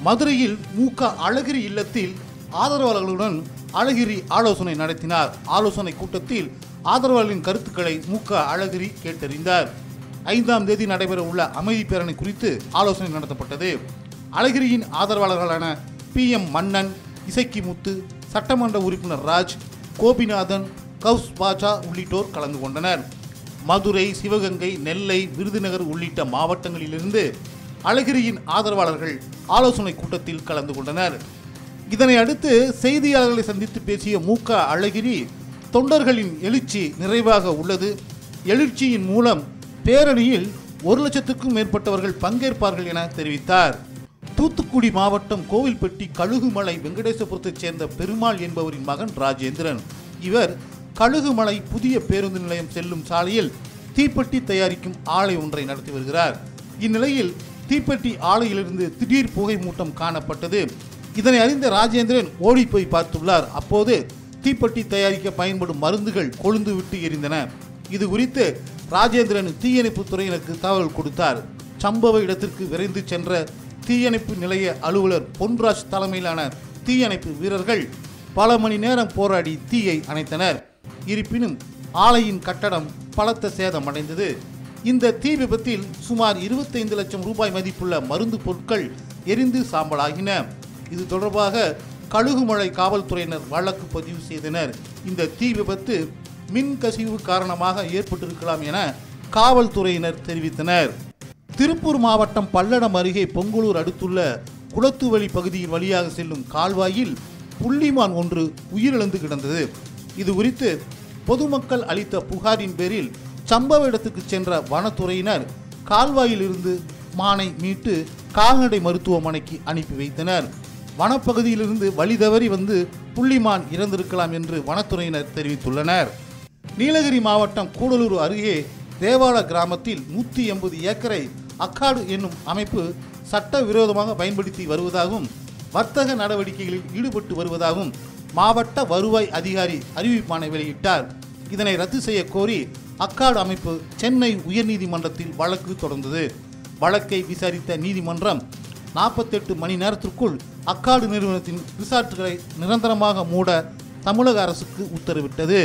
மதுரையில் மூக அழகிரி இல்லத்தில் ஆதரவாளர்களுடன் அழகிரி ஆலோசனை நடத்தினார் ஆலோசனை கூட்டத்தில் ஆதரவாளர்களின் கருத்துக்களை மூக அழகிரி கேட்டறிந்தார் ஐந்தாம் தேதி நடைபெற உள்ள அமைதி பேரணி குறித்து ஆலோசனை நடத்தப்பட்டது அழகிரியின் ஆதரவாளர்களான பி எம் மன்னன் இசக்கி முத்து சட்டமன்ற உறுப்பினர் ராஜ் கோபிநாதன் கௌஸ் பாஜா உள்ளிட்டோர் கலந்து கொண்டனர் மதுரை சிவகங்கை நெல்லை விருதுநகர் உள்ளிட்ட மாவட்டங்களிலிருந்து அழகிரியின் ஆதரவாளர்கள் ஆலோசனை கூட்டத்தில் கலந்து கொண்டனர் இதனை அடுத்து செய்தியாளர்களை சந்தித்து பேசிய மூக அழகிரி தொண்டர்களின் எழுச்சி நிறைவாக உள்ளது எழுச்சியின் மூலம் பேரணியில் ஒரு லட்சத்துக்கும் மேற்பட்டவர்கள் பங்கேற்பார்கள் என தெரிவித்தார் தூத்துக்குடி மாவட்டம் கோவில்பட்டி கழுகுமலை வெங்கடேசபுரத்தைச் சேர்ந்த பெருமாள் என்பவரின் மகன் ராஜேந்திரன் இவர் கழுகுமலை புதிய பேருந்து நிலையம் செல்லும் சாலையில் தீப்பெட்டி தயாரிக்கும் ஆலை ஒன்றை நடத்தி வருகிறார் இந்நிலையில் தீப்பெட்டி ஆலையிலிருந்து திடீர் புகை மூட்டம் காணப்பட்டது இதனை அறிந்த ராஜேந்திரன் ஓடி போய் பார்த்துள்ளார் அப்போது தீப்பெட்டி தயாரிக்க பயன்படும் மருந்துகள் கொழுந்து விட்டு எரிந்தன இது குறித்து ராஜேந்திரன் தீயணைப்பு துறையினருக்கு தகவல் கொடுத்தார் சம்பவ இடத்திற்கு விரைந்து சென்ற தீயணைப்பு நிலைய அலுவலர் பொன்ராஜ் தலைமையிலான தீயணைப்பு வீரர்கள் பல மணி நேரம் போராடி தீயை அணைத்தனர் இருப்பினும் ஆலையின் கட்டடம் பலத்த சேதம் அடைந்தது இந்த தீ விபத்தில் சுமார் 25 லட்சம் ரூபாய் மதிப்புள்ள மருந்து பொருட்கள் எரிந்து சாம்பலாகின இது தொடர்பாக கழுகுமலை காவல்துறையினர் வழக்கு பதிவு செய்தனர் இந்த தீ விபத்து மின் கசிவு காரணமாக ஏற்பட்டிருக்கலாம் என காவல்துறையினர் தெரிவித்தனர் திருப்பூர் மாவட்டம் பல்லடம் அருகே பொங்கலூர் அடுத்துள்ள குளத்துவழி பகுதியின் வழியாக செல்லும் கால்வாயில் புள்ளிமான் ஒன்று உயிரிழந்து கிடந்தது இது குறித்து பொதுமக்கள் அளித்த புகாரின் பேரில் சம்பவ இடத்துக்கு சென்ற வனத்துறையினர் கால்வாயில் இருந்து மானை மீட்டு கால்நடை மருத்துவமனைக்கு அனுப்பி வைத்தனர் வனப்பகுதியிலிருந்து வழி தவறி வந்து புள்ளிமான் இறந்திருக்கலாம் என்று வனத்துறையினர் தெரிவித்துள்ளனர் நீலகிரி மாவட்டம் கூடலூர் அருகே தேவால கிராமத்தில் நூற்றி எண்பது ஏக்கரை அக்காடு என்னும் அமைப்பு சட்டவிரோதமாக பயன்படுத்தி வருவதாகவும் வர்த்தக நடவடிக்கைகளில் ஈடுபட்டு வருவதாகவும் மாவட்ட வருவாய் அதிகாரி அறிவிப்பானை வெளியிட்டார் இதனை ரத்து செய்ய கோரி அக்காடு அமைப்பு சென்னை உயர்நீதிமன்றத்தில் வழக்கு தொடர்ந்தது வழக்கை விசாரித்த நீதிமன்றம் நாற்பத்தெட்டு மணி நேரத்திற்குள் அக்காடு நிறுவனத்தின் ரிசார்ட்டுகளை நிரந்தரமாக மூட தமிழக அரசுக்கு உத்தரவிட்டது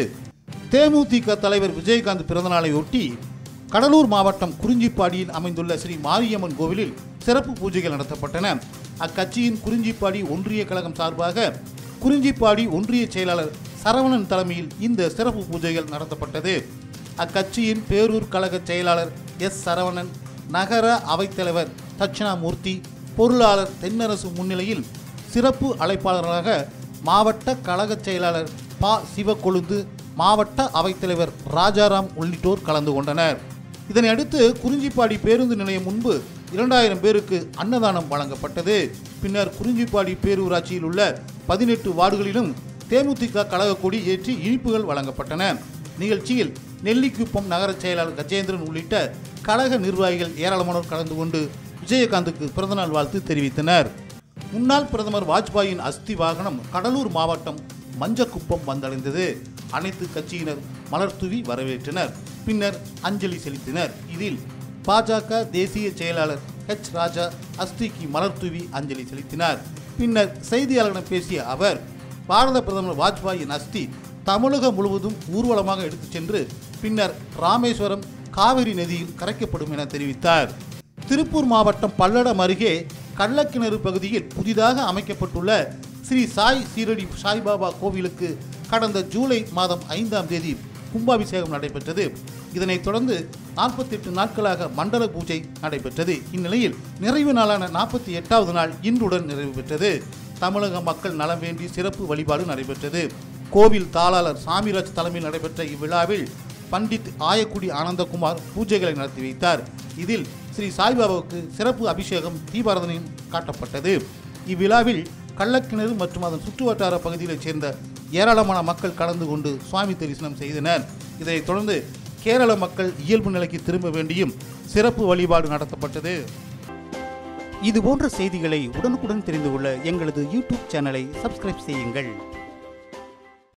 தேமுதிக தலைவர் விஜயகாந்த் பிறந்தநாளையொட்டி கடலூர் மாவட்டம் குறிஞ்சிப்பாடியில் அமைந்துள்ள ஸ்ரீ மாரியம்மன் கோவிலில் சிறப்பு பூஜைகள் நடத்தப்பட்டன அக்கட்சியின் குறிஞ்சிப்பாடி ஒன்றிய கழகம் சார்பாக குறிஞ்சிப்பாடி ஒன்றிய செயலாளர் சரவணன் தலைமையில் இந்த சிறப்பு பூஜைகள் நடத்தப்பட்டது அக்கட்சியின் பேரூர் கழக செயலாளர் எஸ் சரவணன் நகர அவைத்தலைவர் தட்சிணாமூர்த்தி பொருளாளர் தென்னரசு முன்னிலையில் சிறப்பு அழைப்பாளர்களாக மாவட்ட கழக செயலாளர் ப சிவக்கொழுந்து மாவட்ட அவைத்தலைவர் ராஜாராம் உள்ளிட்டோர் கலந்து கொண்டனர் இதனை அடுத்து குறிஞ்சிப்பாடி பேருந்து நிலையம் முன்பு இரண்டாயிரம் பேருக்கு அன்னதானம் வழங்கப்பட்டது பின்னர் குறிஞ்சிப்பாடி பேரூராட்சியில் உள்ள பதினெட்டு வார்டுகளிலும் தேமுதிக கழக கொடி ஏற்றி இனிப்புகள் வழங்கப்பட்டன நிகழ்ச்சியில் நெல்லிக்குப்பம் நகர செயலாளர் கஜேந்திரன் உள்ளிட்ட கழக நிர்வாகிகள் ஏராளமானோர் கலந்து கொண்டு விஜயகாந்துக்கு பிறந்தநாள் வாழ்த்து தெரிவித்தனர் முன்னாள் பிரதமர் வாஜ்பாயின் அஸ்தி வாகனம் கடலூர் மாவட்டம் மஞ்சக்குப்பம் வந்தடைந்தது அனைத்து கட்சியினர் மலர் தூவி வரவேற்றனர் பின்னர் அஞ்சலி செலுத்தினர் இதில் பாஜக தேசிய செயலாளர் ஹெச் ராஜா அஸ்திக்கு மலர் தூவி அஞ்சலி செலுத்தினார் பின்னர் செய்தியாளர்களிடம் பேசிய அவர் பாரத பிரதமர் வாஜ்பாயின் அஸ்தி தமிழகம் முழுவதும் ஊர்வலமாக எடுத்துச் சென்று பின்னர் ராமேஸ்வரம் காவிரி நதியில் கரைக்கப்படும் என தெரிவித்தார் திருப்பூர் மாவட்டம் பல்லடம் அருகே கள்ளக்கிணறு பகுதியில் புதிதாக அமைக்கப்பட்டுள்ள ஸ்ரீ சாய் சீரடி சாய்பாபா கோவிலுக்கு கடந்த ஜூலை மாதம் ஐந்தாம் தேதி கும்பாபிஷேகம் நடைபெற்றது இதனைத் தொடர்ந்து நாற்பத்தெட்டு நாட்களாக மண்டல பூஜை நடைபெற்றது இந்நிலையில் நிறைவு நாளான நாற்பத்தி எட்டாவது நாள் இன்றுடன் நிறைவு பெற்றது தமிழக மக்கள் நலம் வேண்டி சிறப்பு வழிபாடு நடைபெற்றது கோவில் தாளாளர் சாமிராஜ் தலைமையில் நடைபெற்ற இவ்விழாவில் பண்டித் ஆயக்குடி ஆனந்தகுமார் பூஜைகளை நடத்தி வைத்தார் இதில் ஸ்ரீ சாய்பாபாவுக்கு சிறப்பு அபிஷேகம் தீபாரதனையும் காட்டப்பட்டது இவ்விழாவில் கள்ளக்கிணறு மற்றும் அதன் சுற்றுவட்டார பகுதிகளைச் சேர்ந்த ஏராளமான மக்கள் கலந்து கொண்டு சுவாமி தரிசனம் செய்தனர் இதைத் தொடர்ந்து கேரள மக்கள் இயல்பு நிலைக்கு திரும்ப வேண்டியும் சிறப்பு வழிபாடு நடத்தப்பட்டது இது போன்ற செய்திகளை உடனுக்குடன் தெரிந்து கொள்ள எங்களது யூடியூப் சேனலை சப்ஸ்கிரைப் செய்யுங்கள்